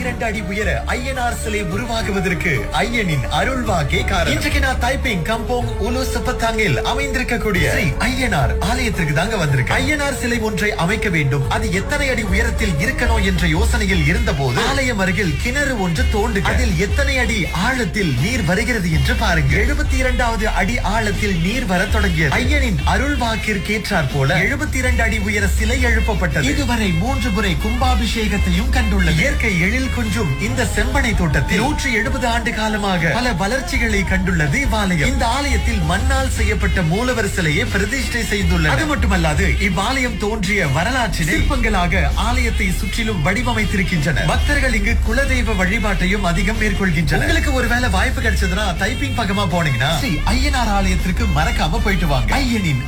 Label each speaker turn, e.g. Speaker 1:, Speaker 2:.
Speaker 1: இரண்டு அடி உயர ஐயனார் சிலை உருவாகுவதற்கு ஐயனின் அருள்வாக்கே காரணம் இன்றைக்கு நான் தைப்பிங் கம்போங் உலு சப்பத்தாங்கில் அமைந்திருக்கக்கூடிய ஸ்ரீ ஐயனார் ஆலயத்திற்கு தாங்க வந்திருக்கு ஐயனார் சிலை ஒன்றை அமைக்க வேண்டும் அது எத்தனை அடி உயரத்தில் இருக்கணும் என்ற யோசனையில் இருந்தபோது ஆலயம் அருகில் கிணறு ஒன்று தோண்டு அதில் எத்தனை அடி ஆழத்தில் நீர் வருகிறது என்று பாருங்க எழுபத்தி இரண்டாவது அடி ஆழத்தில் நீர் வர தொடங்கியது ஐயனின் அருள் வாக்கிற்கேற்றாற் போல எழுபத்தி இரண்டு அடி உயர சிலை எழுப்பப்பட்டது இதுவரை மூன்று முறை கும்பாபிஷேகத்தையும் கண்டுள்ளது இயற்கை எழில் கொஞ்சும் இந்த செம்பனை தோட்டத்தில் நூற்றி எழுபது ஆண்டு காலமாக பல வளர்ச்சிகளை கண்டுள்ளது இவ்வாலயம் இந்த ஆலயத்தில் மண்ணால் செய்யப்பட்ட மூலவர் சிலையை பிரதிஷ்டை செய்துள்ளது அது மட்டுமல்லாது இவ்வாலயம் தோன்றிய வரலாற்றினை சிற்பங்களாக ஆலயத்தை சுற்றிலும் வடிவமைத்திருக்கின்றன பக்தர்கள் இங்கு குலதெய்வ வழிபாட்டையும் அதிகம் மேற்கொள்கின்றனர் உங்களுக்கு ஒருவேளை வாய்ப்பு கிடைச்சதுன்னா தைப்பிங் பக்கமா போனீங்கன்னா ஸ்ரீ ஐயனார் ஆலயத்திற்கு மறக்காம போயிட்டு வாங்க ஐயனின்